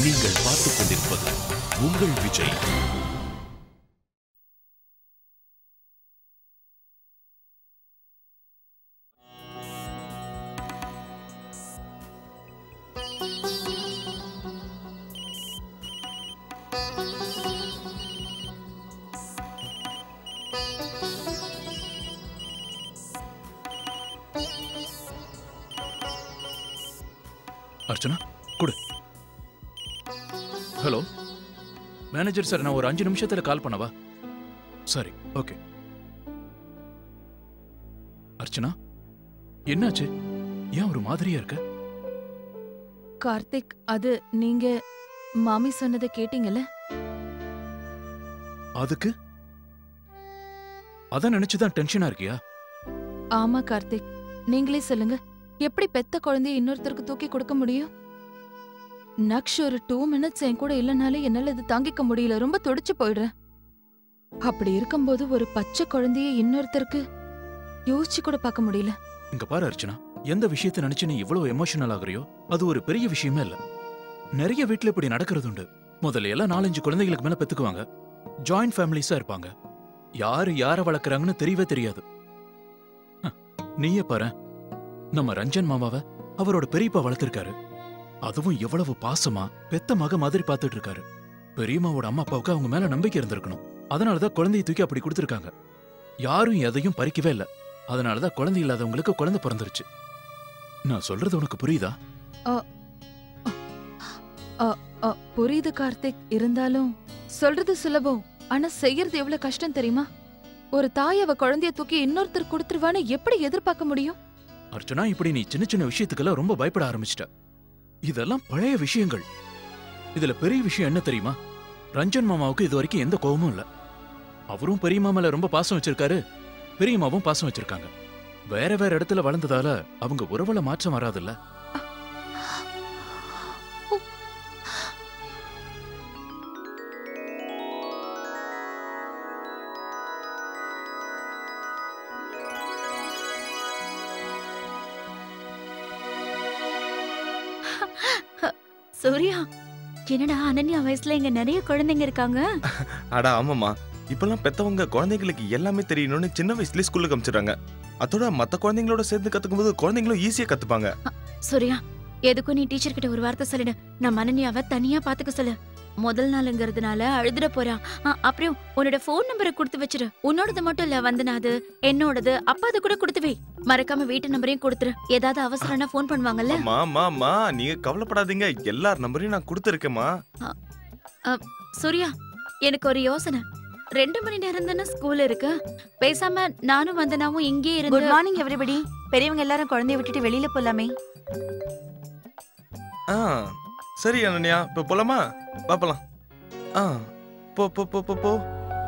நீங்கள் பார்த்துக் கொண்டிருப்பது உங்கள் விஜய் அர்ச்சனா கொடு ஹலோ மேனேஜர் சார் நான் ஒரு அஞ்சு நிமிஷத்துல கால் பண்ணவா சரி ஓகே அர்ச்சனா என்னாச்சு ஏன் ஒரு மாதிரியா இருக்க கார்த்திக் அது நீங்க மாமி சொன்னதை கேட்டீங்கல்ல அதுக்கு அதான் நினைச்சுதான் டென்ஷனா இருக்கியா ஆமா கார்த்திக் நீங்களே சொல்லுங்க எப்படி பெத்த குழந்தைய இன்னொருத்தருக்கு தூக்கி கொடுக்க முடியும் நக்ஷ் ஒரு டூ மினிட்ஸ் என் கூட இல்லனாலே என்னால இது தாங்கிக்க முடியல ரொம்ப துடிச்சு போயிடுறேன் அப்படி இருக்கும்போது ஒரு பச்சை குழந்தைய இன்னொருத்தருக்கு யோசிச்சு கூட பார்க்க முடியல இங்க பாரு அர்ச்சனா எந்த விஷயத்தை நினைச்சு நீ இவ்வளவு எமோஷனல் ஆகுறியோ அது ஒரு பெரிய விஷயமே இல்ல நிறைய வீட்ல இப்படி நடக்கிறது உண்டு முதல்ல எல்லாம் நாலஞ்சு குழந்தைகளுக்கு மேல பெத்துக்குவாங்க ஜாயிண்ட் ஃபேமிலிஸா இருப்பாங்க யாரு யார வளர்க்குறாங்கன்னு தெரியவே தெரியாது ஹ, நீயே பாரு நம்ம ரஞ்சன் மாமாவ அவரோட பெரியப்பா வளர்த்திருக்காரு அதுவும் எவ்வளவு பாசமா பெத்த மக மாதிரி பார்த்துட்டு இருக்காரு பெரியம்மாவோட அம்மா அப்பாவுக்கு அவங்க மேல நம்பிக்கை இருந்திருக்கணும் அதனாலதான் குழந்தையை தூக்கி அப்படி கொடுத்திருக்காங்க யாரும் எதையும் பறிக்கவே இல்ல அதனாலதான் குழந்தை இல்லாதவங்களுக்கு குழந்தை பிறந்துருச்சு நான் சொல்றது உனக்கு புரியுதா அ, புரியுது கார்த்திக் இருந்தாலும் சொல்றது சுலபம் ஆனா செய்யறது எவ்வளவு கஷ்டம் தெரியுமா ஒரு தாய் அவ குழந்தைய தூக்கி இன்னொருத்தர் கொடுத்துருவான்னு எப்படி எதிர்பார்க்க முடியும் அர்ச்சனா இப்படி நீ சின்ன சின்ன விஷயத்துக்கெல்லாம் ரொம்ப பயப்பட ஆரம்பிச்சிட்ட இதெல்லாம் பழைய விஷயங்கள் இதுல பெரிய விஷயம் என்ன தெரியுமா ரஞ்சன் மாமாவுக்கு இது வரைக்கும் எந்த கோவமும் இல்ல அவரும் பெரியம்மா மேல ரொம்ப பாசம் வச்சிருக்காரு பெரியம்மாவும் பாசம் வச்சிருக்காங்க வேற வேற இடத்துல வளர்ந்ததால அவங்க உறவுல மாற்றம் வராதுல்ல சூர்யா என்னடா அனன்யா வயசுல இங்க நிறைய குழந்தைங்க இருக்காங்க அட ஆமாம்மா இப்பெல்லாம் பெத்தவங்க குழந்தைங்களுக்கு எல்லாமே தெரியணும்னு சின்ன வயசுலயே ஸ்கூலுக்கு அனுப்பிச்சிடுறாங்க அதோட மத்த குழந்தைங்களோட சேர்ந்து கத்துக்கும் போது குழந்தைங்களும் ஈஸியா கத்துப்பாங்க சூர்யா எதுக்கும் நீ டீச்சர் கிட்ட ஒரு வார்த்தை சொல்லிடு நான் அனன்யாவை தனியா பாத்துக்க சொல்லு முதல் நாளுங்கிறதுனால அழுதுட போறா ஆ, அப்புறம் உன்னோட ஃபோன் நம்பரை கொடுத்து வச்சிரு உன்னோடது மட்டும் இல்ல வந்தனாது என்னோடது அப்பாது கூட கொடுத்து வை மறக்காம வீட்டு நம்பரையும் கொடுத்துரு ஏதாவது அவசரம்னா ஃபோன் பண்ணுவாங்கல்ல அம்மா அம்மா அம்மா நீங்க கவலைப்படாதீங்க எல்லார் நம்பரையும் நான் கொடுத்துருக்கேம்மா சூர்யா எனக்கு ஒரு யோசனை ரெண்டு மணி நேரம் தானே ஸ்கூல் இருக்கு பேசாம நானும் வந்தனாவும் இங்கே குட் இருந்து மார்னிங் எவ்ரிபடி பெரியவங்க எல்லாரும் குழந்தைய விட்டுட்டு வெளியில போலாமே ஆ சரி அனன்யா இப்ப போலாமா பாப்பலாம் ஆ போ போ போ போ போ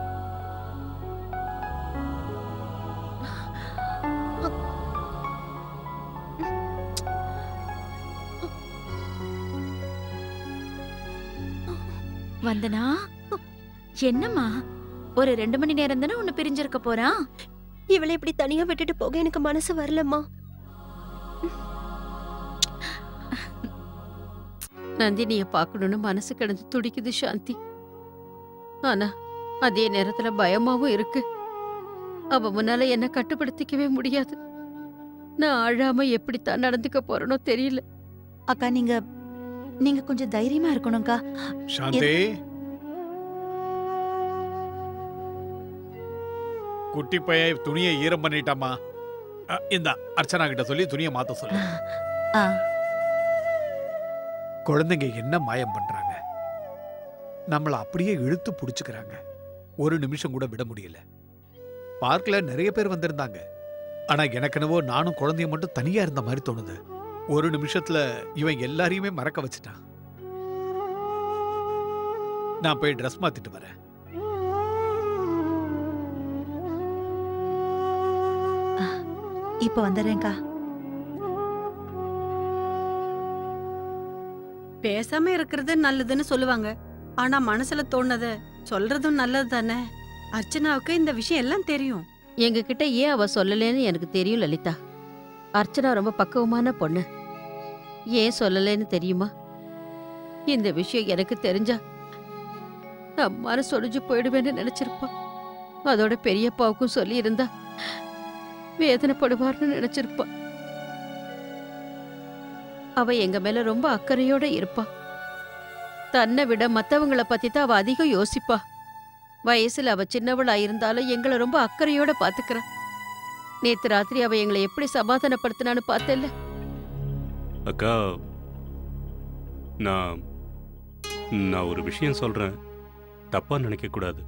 வந்தனா என்னம்மா ஒரு ரெண்டு மணி நேரம் தானே உன்னை பிரிஞ்சிருக்க போறா இவளை இப்படி தனியா விட்டுட்டு போக எனக்கு மனசு வரலம்மா நந்தினிய பார்க்கணும்னு மனசு கிடந்து துடிக்குது சாந்தி ஆனா அதே நேரத்துல பயமாவும் இருக்கு அவ முன்னால என்ன கட்டுப்படுத்திக்கவே முடியாது நான் அழாம எப்படித்தான் நடந்துக்க போறேனோ தெரியல அக்கா நீங்க நீங்க கொஞ்சம் தைரியமா இருக்கணும்க்கா சாந்தி குட்டி பைய துணியை ஈரம் பண்ணிட்டாமா அ, இந்தா அர்ச்சனா கிட்ட சொல்லி துணியை மாத்த சொல்லு ஆ குழந்தைங்க என்ன மாயம் பண்றாங்க நம்மள அப்படியே இழுத்து புடிச்சுக்கிறாங்க ஒரு நிமிஷம் கூட விட முடியல பார்க்ல நிறைய பேர் வந்திருந்தாங்க ஆனா எனக்கு என்னவோ நானும் குழந்தைய மட்டும் தனியா இருந்த மாதிரி தோணுது ஒரு நிமிஷத்துல இவன் எல்லாரையுமே மறக்க வச்சுட்டான் நான் போய் ட்ரெஸ் மாத்திட்டு வரேன் இப்ப வந்துடுறேன்க்கா பேசாம இருக்கிறது நல்லதுன்னு சொல்லுவாங்க ஆனா மனசுல தோணுத சொல்றதும் நல்லது தானே அர்ச்சனாவுக்கு இந்த விஷயம் எல்லாம் தெரியும் எங்க கிட்ட ஏன் அவ சொல்லலேன்னு எனக்கு தெரியும் லலிதா அர்ச்சனா ரொம்ப பக்குவமான பொண்ணு ஏன் சொல்லலேன்னு தெரியுமா இந்த விஷயம் எனக்கு தெரிஞ்சா நான் மனசொடிஞ்சு போயிடுவேன்னு நினைச்சிருப்பா அதோட பெரியப்பாவுக்கும் சொல்லி இருந்தா வேதனைப்படுவார்னு நினைச்சிருப்பா அவ எங்க மேல ரொம்ப அக்கறையோட இருப்பா தன்னை விட மத்தவங்கள பத்தி தான் அவ அதிகம் யோசிப்பா வயசுல அவ சின்னவளா இருந்தாலும் எங்களை ரொம்ப அக்கறையோட பாத்துக்கிறா நேத்து ராத்திரி அவ எங்களை எப்படி சமாதானப்படுத்தினான்னு பார்த்தேல்ல அக்கா நான் நான் ஒரு விஷயம் சொல்றேன் தப்பா நினைக்க கூடாது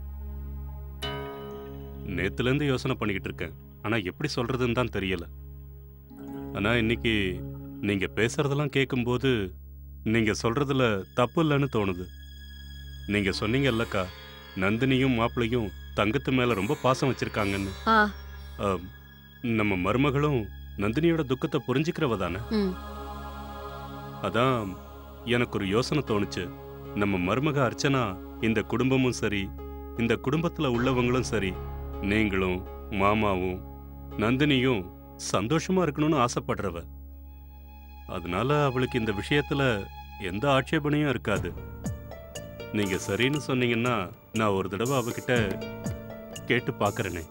நேத்துல இருந்து யோசனை பண்ணிக்கிட்டு இருக்கேன் ஆனா எப்படி சொல்றதுன்னு தான் தெரியல ஆனா இன்னைக்கு நீங்க பேசுறதெல்லாம் கேட்கும்போது நீங்க சொல்றதுல தப்பு இல்லைன்னு தோணுது நீங்க சொன்னீங்கல்லக்கா நந்தினியும் மாப்பிள்ளையும் தங்கத்து மேல ரொம்ப பாசம் வச்சிருக்காங்கன்னு ஆ ஆம், நம்ம மருமகளும் நந்தினியோட துக்கத்தை புரிஞ்சுக்கிறவ தானே ம் அதான் எனக்கு ஒரு யோசனை தோணுச்சு நம்ம மருமக அர்ச்சனா இந்த குடும்பமும் சரி இந்த குடும்பத்துல உள்ளவங்களும் சரி நீங்களும் மாமாவும் நந்தினியும் சந்தோஷமா இருக்கணும்னு ஆசைப்படுறவ அதனால அவளுக்கு இந்த விஷயத்துல எந்த ஆட்சேபனையும் இருக்காது நீங்க சரின்னு சொன்னீங்கன்னா நான் ஒரு தடவை அவகிட்ட கேட்டு பார்க்கறேனே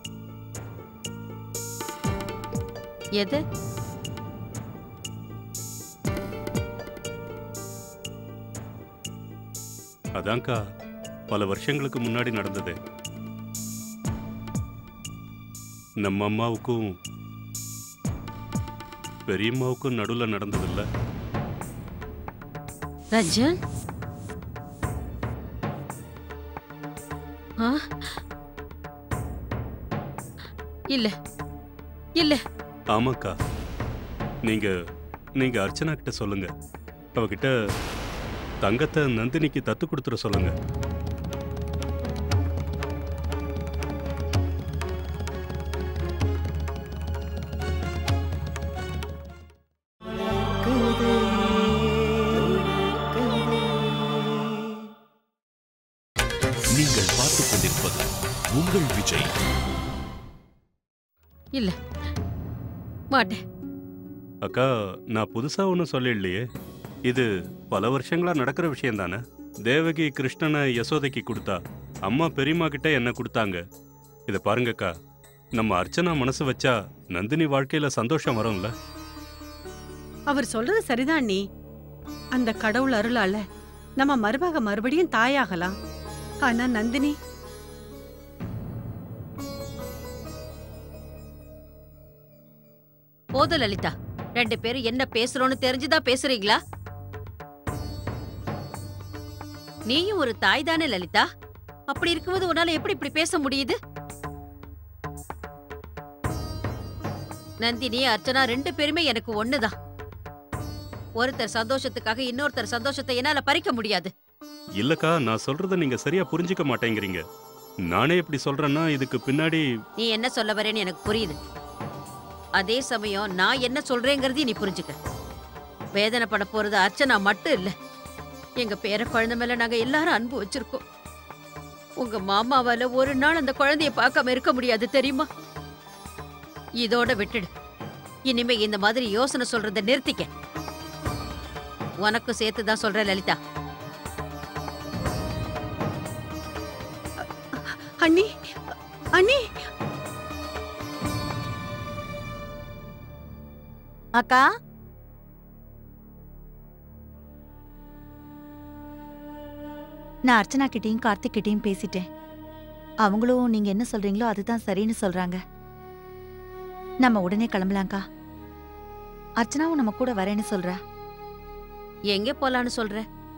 எது அதான்க்கா பல வருஷங்களுக்கு முன்னாடி நடந்தது நம்ம அம்மாவுக்கும் பெரியம்மாவுக்கும் நடுவுல நடந்ததில்ல ரஞ்சன் ஆ? இல்ல இல்ல ஆமாக்கா நீங்க நீங்க அர்ச்சனா கிட்ட சொல்லுங்க அவகிட்ட தங்கத்தை நந்தினிக்கு தத்து கொடுத்துட சொல்லுங்க நீங்கள் பார்த்துக் கொண்டிருப்பது உங்கள் விஜய் இல்ல மாட்டேன் அக்கா நான் புதுசா ஒன்றும் சொல்லலையே இது பல வருஷங்களா நடக்கிற விஷயம் தானே தேவகி கிருஷ்ணனை யசோதைக்கு கொடுத்தா அம்மா பெரியம்மா கிட்ட என்ன கொடுத்தாங்க இதை பாருங்கக்கா நம்ம அர்ச்சனா மனசு வச்சா நந்தினி வாழ்க்கையில சந்தோஷம் வரும்ல அவர் சொல்றது சரிதான் நீ அந்த கடவுள் அருளால நம்ம மருமக மறுபடியும் தாயாகலாம் ஆனா நந்தினி போதும் லலிதா ரெண்டு பேரும் என்ன பேசுறோம்னு தெரிஞ்சுதான் பேசுறீங்களா நீயும் ஒரு தாய் தானே லலிதா அப்படி இருக்கும்போது உன்னால எப்படி இப்படி பேச முடியுது நந்தினி அர்ச்சனா ரெண்டு பேருமே எனக்கு ஒண்ணுதான் ஒருத்தர் சந்தோஷத்துக்காக இன்னொருத்தர் சந்தோஷத்தை என்னால பறிக்க முடியாது இல்லக்கா நான் சொல்றத நீங்க சரியா புரிஞ்சுக்க மாட்டேங்கிறீங்க நானே இப்படி சொல்றேன்னா இதுக்கு பின்னாடி நீ என்ன சொல்ல வரேன்னு எனக்கு புரியுது அதே சமயம் நான் என்ன சொல்றேங்கிறதையும் நீ புரிஞ்சுக்க வேதனைப்பட போறது அர்ச்சனா மட்டும் இல்ல எங்க பேர குழந்தை மேல நாங்க எல்லாரும் அன்பு வச்சிருக்கோம் உங்க மாமாவால ஒரு நாள் அந்த குழந்தைய பார்க்காம இருக்க முடியாது தெரியுமா இதோட விட்டுடு இனிமே இந்த மாதிரி யோசனை சொல்றத நிறுத்திக்க உனக்கும் சேர்த்து தான் சொல்றேன் லலிதா அண்ணி அண்ணி அக்கா நான் அர்ச்சனா கிட்டயும் கார்த்திக் கிட்டயும் பேசிட்டேன் அவங்களும் நீங்க என்ன சொல்றீங்களோ அதுதான் சரின்னு சொல்றாங்க நம்ம உடனே கிளம்பலாம்க்கா அர்ச்சனாவும் நம்ம கூட வரேன்னு சொல்றா எங்க போலான்னு சொல்ற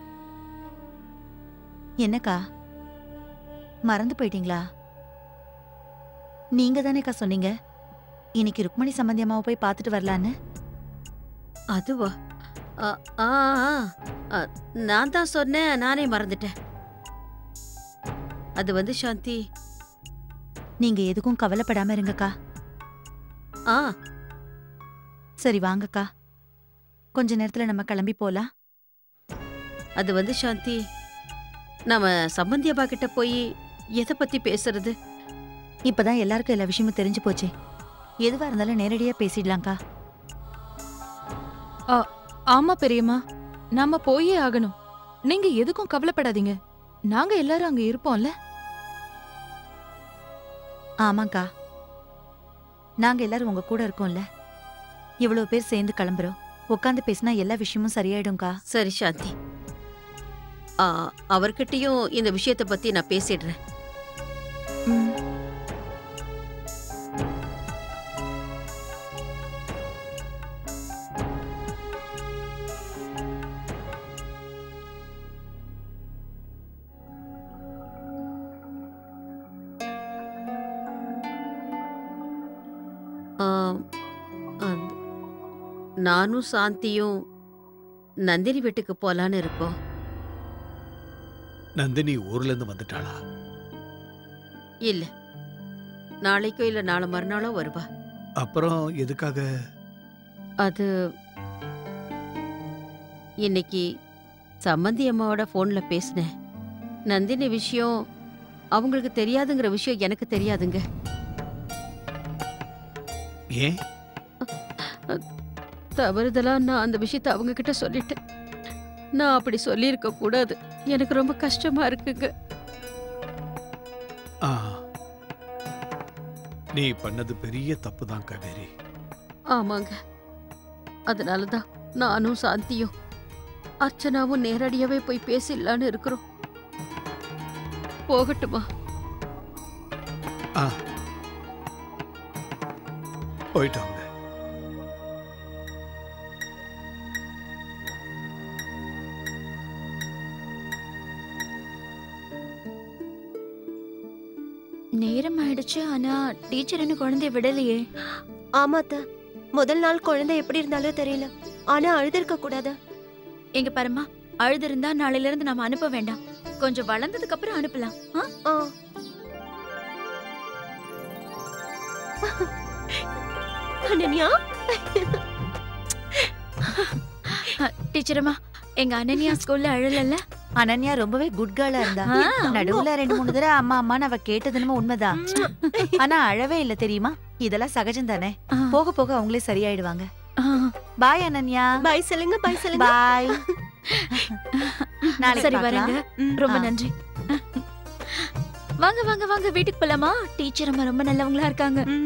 என்னக்கா மறந்து போயிட்டீங்களா நீங்க தானேக்கா சொன்னீங்க இன்னைக்கு ருக்மணி சம்பந்தி அம்மாவை போய் பார்த்துட்டு வரலான்னு அதுவா ஆ, ஆ, ஆ, ஆ, நான் தான் சொன்னேன் நானே மறந்துட்டேன் அது வந்து சாந்தி நீங்க எதுக்கும் கவலைப்படாம இருங்கக்கா ஆ சரி வாங்கக்கா கொஞ்ச நேரத்துல நம்ம கிளம்பி போலாம் அது வந்து சாந்தி நாம சம்பந்தி அப்பா கிட்ட போய் எதை பத்தி பேசுறது இப்பதான் எல்லாருக்கும் எல்லா விஷயமும் தெரிஞ்சு போச்சே எதுவா இருந்தாலும் நேரடியா பேசிடலாம்க்கா ஆமா பெரியம்மா நாம போயே ஆகணும் நீங்க எதுக்கும் கவலைப்படாதீங்க நாங்க எல்லாரும் அங்க இருப்போம்ல ஆமாக்கா நாங்க எல்லாரும் உங்க கூட இருக்கோம்ல இவ்வளவு பேர் சேர்ந்து கிளம்புறோம் உட்காந்து பேசினா எல்லா விஷயமும் சரியாயிடும்க்கா சரி சாந்தி ஆ, அவர்கிட்டயும் இந்த விஷயத்தை பத்தி நான் பேசிடுறேன் ம். ஆ, அந்த- நானும் சாந்தியும் நந்தினி வீட்டுக்கு போலான்னு இருக்கோம் நந்தினி ஊர்ல இருந்து வந்துட்டாளா இல்ல நாளைக்கோ இல்ல நாளை மறுநாளோ வருவா அப்புறம் எதுக்காக அது இன்னைக்கு சம்மந்தி அம்மாவோட ஃபோன்ல பேசினேன் நந்தினி விஷயம் அவங்களுக்கு தெரியாதுங்கிற விஷயம் எனக்கு தெரியாதுங்க ஏன் தவறுதலா நான் அந்த விஷயத்தை அவங்க கிட்ட சொல்லிட்டேன் நான் அப்படி சொல்லியிருக்க கூடாது எனக்கு ரொம்ப கஷ்டமா இருக்குங்க ஆ நீ பண்ணது பெரிய தப்பு தான் காவேரி ஆமாங்க அதனால தான் நானும் சாந்தியும் அர்ச்சனாவும் நேரடியாவே போய் பேசிடலான்னு இருக்கிறோம் போகட்டுமா ஆ போயிட்டாங்க நேரம் ஆயிடுச்சு ஆனா டீச்சர் என்ன குழந்தைய விடலையே ஆமா அத்தை முதல் நாள் குழந்தை எப்படி இருந்தாலும் தெரியல ஆனா அழுதிருக்க கூடாது எங்க பாருமா அழுதிருந்தா நாளையில இருந்து நாம அனுப்ப வேண்டாம் கொஞ்சம் வளர்ந்ததுக்கு அப்புறம் அனுப்பலாம் ஆ? ஆ. அனன்யா டீச்சர் அம்மா எங்க அனன்யா ஸ்கூல்ல அழலல்ல அனன்யா ரொம்பவே குட் கேர்ளா இருந்தா ஆ. நடுவுல ரெண்டு மூணு தடவை அம்மா அம்மான்னு அவ கேட்டதுன்னு உண்மைதான் ஆனா அழவே இல்ல தெரியுமா இதெல்லாம் சகஜம் தானே ஆ. போக போக அவங்களே சரியாயிடுவாங்க ஆ. பாய் அனன்யா பாய் சொல்லுங்க பாய் சொல்லுங்க பாய் நாளைக்கு சரி பார்க்கலாம். வரேங்க ம். ரொம்ப ஆ. நன்றி வாங்க வாங்க வாங்க வீட்டுக்கு போலாமா டீச்சர் அம்மா ரொம்ப நல்லவங்களா இருக்காங்க ம்.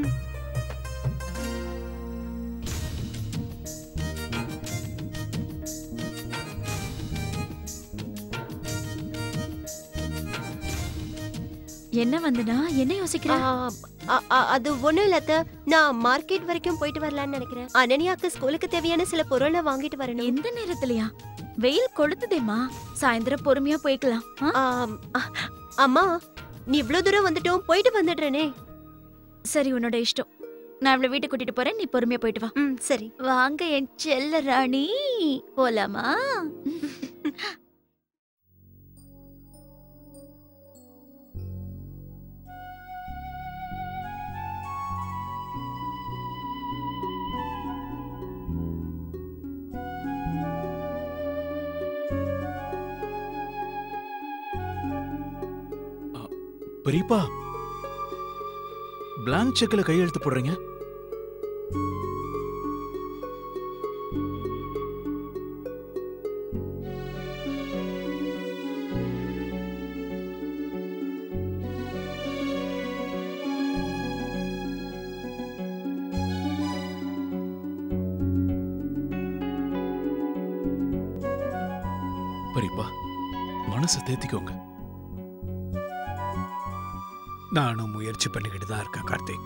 என்ன வந்தனா என்ன யோசிக்கிற ஆ, அ- அ- அது ஒண்ணும் இல்ல அத்தை. நான் மார்க்கெட் வரைக்கும் போயிட்டு வரலாம்னு நினைக்கிறேன் அனன்யாக்கு ஸ்கூலுக்கு தேவையான சில பொருளை வாங்கிட்டு வரணும் எந்த நேரத்துலயா வெயில் கொளுத்துதேம்மா சாயந்தரம் பொறுமையா போய்க்கலாம் ஆ? ஆம், அ- அம்மா நீ இவ்ளோ தூரம் வந்துட்டோம் போயிட்டு வந்துடுறேனே சரி உன்னோட இஷ்டம் நான் இவ்வளவு வீட்டுக்கு கூட்டிட்டு போறேன் நீ பொறுமையா போயிட்டு வா ம் சரி வாங்க என் செல்ல ராணி போலாமா பெரியப்பா பிளாங்க் செக்ல கையெழுத்து போடுறீங்க பெரியப்பா மனசை தேத்திக்கோங்க நானும் முயற்சி பண்ணிக்கிட்டு தான் இருக்கேன் கார்த்திக்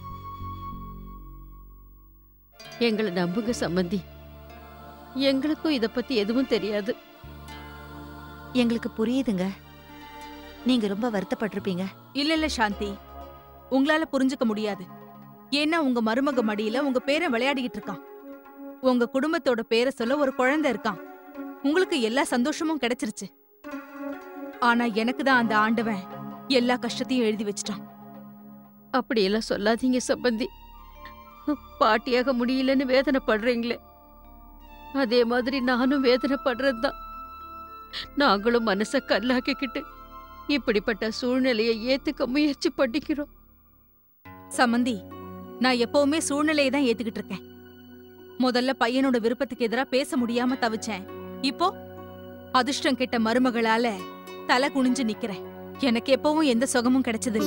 எங்களை நம்புங்க சம்மந்தி எங்களுக்கும் இத பத்தி எதுவும் தெரியாது எங்களுக்கு புரியுதுங்க நீங்க ரொம்ப வருத்தப்பட்டிருப்பீங்க இல்ல இல்ல சாந்தி உங்களால புரிஞ்சுக்க முடியாது ஏன்னா உங்க மருமக மடியில உங்க பேரன் விளையாடிக்கிட்டு இருக்கான் உங்க குடும்பத்தோட பேரை சொல்ல ஒரு குழந்தை இருக்கான் உங்களுக்கு எல்லா சந்தோஷமும் கிடைச்சிருச்சு ஆனா எனக்கு தான் அந்த ஆண்டவன் எல்லா கஷ்டத்தையும் எழுதி வச்சிட்டான் அப்படியெல்லாம் சொல்லாதீங்க சம்பந்தி பாட்டியாக முடியலன்னு வேதனைப்படுறீங்களே அதே மாதிரி நானும் வேதனைப்படுறதுதான் நாங்களும் மனச கல்லாக்கிக்கிட்டு இப்படிப்பட்ட சூழ்நிலையை ஏத்துக்க முயற்சி பண்ணிக்கிறோம் சம்மந்தி நான் எப்பவுமே சூழ்நிலையை தான் ஏத்துக்கிட்டு இருக்கேன் முதல்ல பையனோட விருப்பத்துக்கு எதிரா பேச முடியாம தவிச்சேன் இப்போ அதிர்ஷ்டம் கெட்ட மருமகளால தலை குனிஞ்சு நிக்கிறேன் எனக்கு எப்பவும் எந்த சுகமும் கிடைச்சதில்ல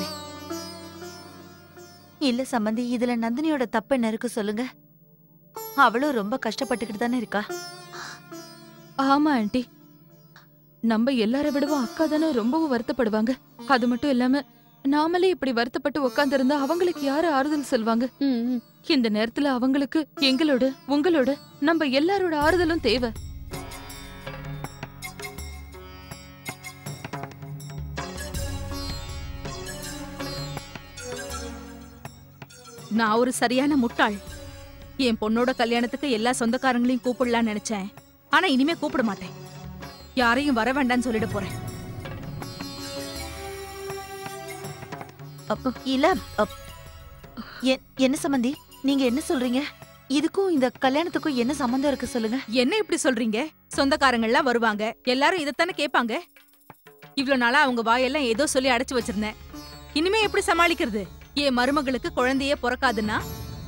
இல்ல சம்பந்தி இதுல நந்தினியோட தப்பு என்ன இருக்கு சொல்லுங்க அவளும் ரொம்ப கஷ்டப்பட்டுக்கிட்டு தானே இருக்கா ஆமா ஆண்டி நம்ம எல்லார விடவும் அக்கா தானே ரொம்பவும் வருத்தப்படுவாங்க அது மட்டும் இல்லாம நாமளே இப்படி வருத்தப்பட்டு உட்கார்ந்திருந்தா அவங்களுக்கு யாரு ஆறுதல் சொல்வாங்க ம், ம். இந்த நேரத்துல அவங்களுக்கு எங்களோட உங்களோட நம்ம எல்லாரோட ஆறுதலும் தேவை நான் ஒரு சரியான முட்டாள் என் பொண்ணோட கல்யாணத்துக்கு எல்லா சொந்தக்காரங்களையும் கூப்பிடலாம்னு நினைச்சேன் ஆனா இனிமே கூப்பிட மாட்டேன் யாரையும் வர வேண்டாம்னு சொல்லிட போறேன் அப்ப இல்ல அப்- எ- என்ன சம்பந்தி நீங்க என்ன சொல்றீங்க இதுக்கும் இந்த கல்யாணத்துக்கும் என்ன சம்பந்தம் இருக்கு சொல்லுங்க என்ன இப்படி சொல்றீங்க சொந்தக்காரங்க எல்லாம் வருவாங்க எல்லாரும் இதைத்தானே கேட்பாங்க இவ்ளோ நாளா அவங்க வாயெல்லாம் ஏதோ சொல்லி அடைச்சு வச்சிருந்தேன் இனிமே எப்படி சமாளிக்கிறது என் மருமகளுக்கு குழந்தையே பிறக்காதுன்னா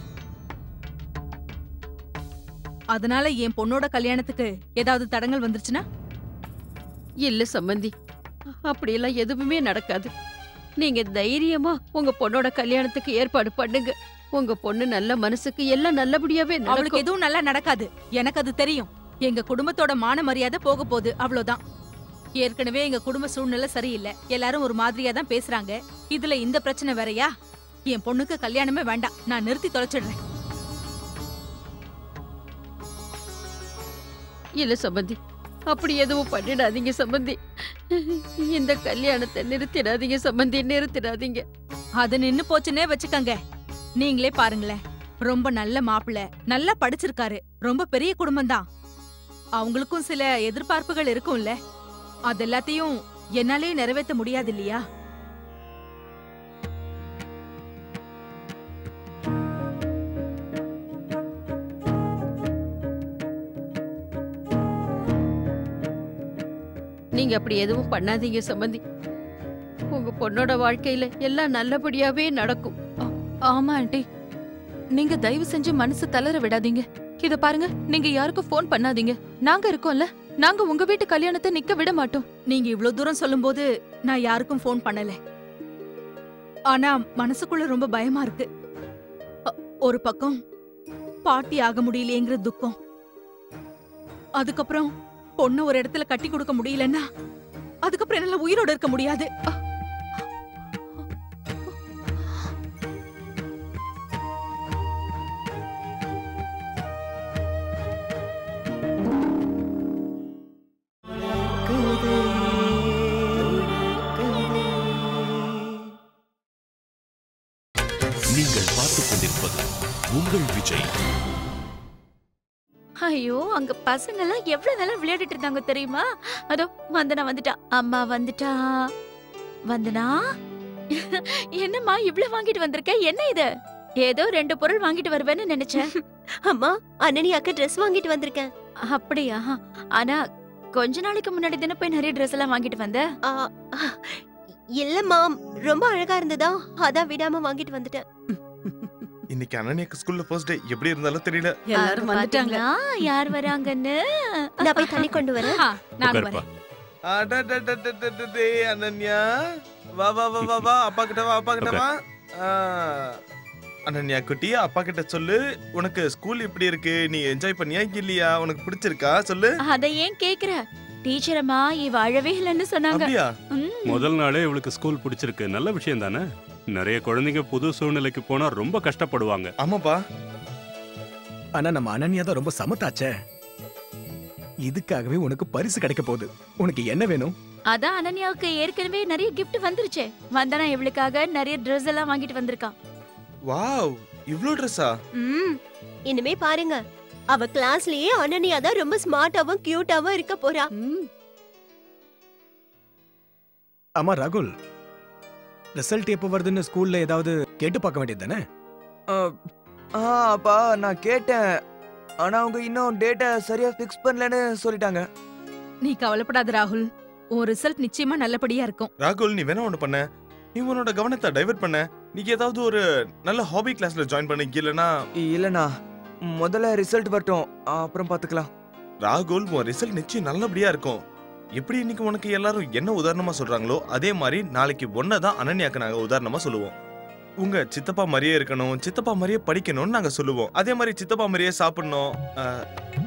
அதனால என் பொண்ணோட கல்யாணத்துக்கு ஏதாவது தடங்கள் வந்துருச்சுன்னா இல்ல சம்பந்தி அப்படியெல்லாம் எதுவுமே நடக்காது நீங்க தைரியமா உங்க பொண்ணோட கல்யாணத்துக்கு ஏற்பாடு பண்ணுங்க உங்க பொண்ணு நல்ல மனசுக்கு எல்லாம் நல்லபடியாவே அவளுக்கு நடக்கும் எதுவும் நல்லா நடக்காது எனக்கு அது தெரியும் எங்க குடும்பத்தோட மான மரியாதை போக போகுது அவ்வளவுதான் ஏற்கனவே எங்க குடும்ப சூழ்நிலை சரியில்லை எல்லாரும் ஒரு மாதிரியா தான் பேசுறாங்க இதுல இந்த பிரச்சனை வேறயா என் பொண்ணுக்கு கல்யாணமே வேண்டாம் நான் நிறுத்தி தொலைச்சிடுறேன் இல்ல சம்பந்தி அப்படி எதுவும் பண்ணிடாதீங்க சம்பந்தி இந்த கல்யாணத்தை நிறுத்திடாதீங்க சம்பந்தி நிறுத்திடாதீங்க அது நின்னு போச்சுன்னே வச்சுக்கங்க நீங்களே பாருங்களேன் ரொம்ப நல்ல மாப்பிள்ளை நல்லா படிச்சிருக்காரு ரொம்ப பெரிய குடும்பம் தான் அவங்களுக்கும் சில எதிர்பார்ப்புகள் இருக்கும்ல அது எல்லாத்தையும் என்னாலே நிறைவேற்ற முடியாது இல்லையா நீங்க அப்படி எதுவும் பண்ணாதீங்க சம்பந்தி உங்க பொண்ணோட வாழ்க்கையில எல்லாம் நல்லபடியாவே நடக்கும் ஆமா ஆண்டி நீங்க தயவு செஞ்சு மனசு தளர விடாதீங்க இத பாருங்க நீங்க யாருக்கும் ஃபோன் பண்ணாதீங்க நாங்க இருக்கோம்ல நாங்க உங்க வீட்டு கல்யாணத்தை நிக்க விட மாட்டோம் நீங்க இவ்ளோ தூரம் சொல்லும்போது நான் யாருக்கும் ஃபோன் பண்ணல ஆனா மனசுக்குள்ள ரொம்ப பயமா இருக்கு அ- ஒரு பக்கம் பாட்டி ஆக முடியலையேங்கிற துக்கம் அதுக்கப்புறம் பொண்ணு ஒரு இடத்துல கட்டி கொடுக்க முடியலன்னா அதுக்கப்புறம் என்னால உயிரோட இருக்க முடியாது அ- நீங்கள் பார்த்துக் கொண்டிருப்பது உங்கள் விஜய் ஐயோ அங்க பசங்க எல்லாம் எவ்வளவு நல்லா விளையாடிட்டு இருந்தாங்க தெரியுமா அதோ வந்தனா வந்துட்டா அம்மா வந்துட்டா வந்தனா என்னம்மா இவ்ளவு வாங்கிட்டு வந்திருக்க என்ன இது ஏதோ ரெண்டு பொருள் வாங்கிட்டு வருவேன்னு நினைச்சேன் அம்மா அண்ணனி அக்கா ட்ரெஸ் வாங்கிட்டு வந்திருக்கேன் அப்படியா ஆனா கொஞ்ச நாளைக்கு முன்னாடி தானே போய் நிறைய ட்ரெஸ் எல்லாம் வாங்கிட்டு வந்த ஆ, ஆ, இல்லம்மா ரொம்ப அழகா இருந்ததா அதான் விடாம வாங்கிட்டு வந்துட்டேன் இன்னைக்கு அனன்யாக்கு ஸ்கூல்ல ஃபர்ஸ்ட் டே எப்படி இருந்தாலும் தெரியல எல்லாரும் அங்க வந்துட்டாங்க பாத்தீங்களா? யார் வராங்கன்னு நான் போய் தண்ணி கொண்டு வரேன் ஆ, நான் உட்காருப்பா. வரேன் அடடடடடடடே, அனன்யா வா வா வா வா வா அப்பா கிட்ட வா அப்பா கிட்ட வா ஆ, அனன்யா குட்டி அப்பா கிட்ட சொல்லு உனக்கு ஸ்கூல் எப்படி இருக்கு நீ என்ஜாய் பண்ணியா இல்லையா உனக்கு பிடிச்சிருக்கா சொல்லு அத ஏன் கேக்குற டீச்சர் அம்மா இவ அழவே இல்லைன்னு சொன்னாங்க அப்படியா ம். முதல் நாளே இவளுக்கு ஸ்கூல் பிடிச்சிருக்கு நல்ல விஷயம் தானே நிறைய குழந்தைங்க புது சூழ்நிலைக்கு போனா ரொம்ப கஷ்டப்படுவாங்க ஆமாப்பா ஆனா நம்ம அனன்யா தான் ரொம்ப சமத்தாச்சே இதுக்காகவே உனக்கு பரிசு கிடைக்க போகுது உனக்கு என்ன வேணும் அதான் அனன்யாவுக்கு ஏற்கனவே நிறைய gift வந்துருச்சே வந்தனா இவளுக்காக நிறைய Dress எல்லாம் வாங்கிட்டு வந்திருக்கான் வாவ் இவ்ளோ ட்ரெஸ்ஸா ம் இனிமே பாருங்க அவ கிளாஸ்லயே அனன்யா தான் ரொம்ப ஸ்மார்ட்டாவும் கியூட்டாவும் இருக்க போறா ம், ஆமா ராகுல் ரிசல்ட் எப்போ வருதுன்னு ஸ்கூல்ல ஏதாவது கேட்டு பார்க்க வேண்டியது தானே ஆ அப்பா நான் கேட்டேன் ஆனா அவங்க இன்னும் டேட்டா சரியா ஃபிக்ஸ் பண்ணலன்னு சொல்லிட்டாங்க நீ கவலைப்படாத ராகுல் உன் ரிசல்ட் நிச்சயமா நல்லபடியா இருக்கும் ராகுல் நீ வேணா ஒண்ணு பண்ண நீ உன்னோட கவனத்தை டைவர்ட் பண்ண நீ ஏதாவது ஒரு நல்ல ஹாபி கிளாஸ்ல ஜாயின் பண்ண இல்லனா இல்லண்ணா முதல்ல ரிசல்ட் வரட்டும் அப்புறம் பாத்துக்கலாம் ராகுல் உன் ரிசல்ட் நிச்சயம் நல்லபடியா இருக்கும் எப்படி இன்னைக்கு உனக்கு எல்லாரும் என்ன உதாரணமா சொல்றாங்களோ அதே மாதிரி நாளைக்கு ஒன்ன தான் அனன்யாக்கு நாங்க உதாரணமா சொல்லுவோம் உங்க சித்தப்பா மாதிரியே இருக்கணும் சித்தப்பா மாதிரியே படிக்கணும்னு நாங்க சொல்லுவோம் அதே மாதிரி சித்தப்பா மாதிரியே சாப்பிடணும் அஹ்,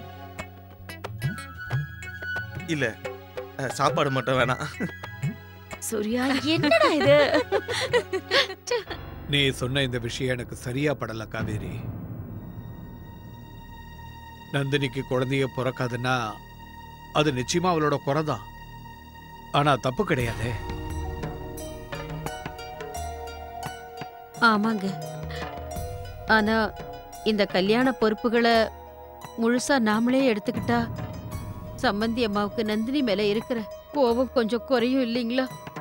இல்ல அஹ், சாப்பாடு மட்டும் வேணாம் சூர்யா என்னடா இது நீ சொன்ன இந்த விஷயம் எனக்கு சரியா படல காவேரி நந்தினிக்கு குழந்தைய பிறக்காதுன்னா அது நிச்சயமா அவளோட குறைதான் ஆனா தப்பு கிடையாதே ஆமாங்க ஆனா இந்த கல்யாண பொறுப்புகளை முழுசா நாமளே எடுத்துக்கிட்டா சம்மந்தி அம்மாவுக்கு நந்தினி மேல இருக்கிற கோபம் கொஞ்சம் குறையும் இல்லைங்களா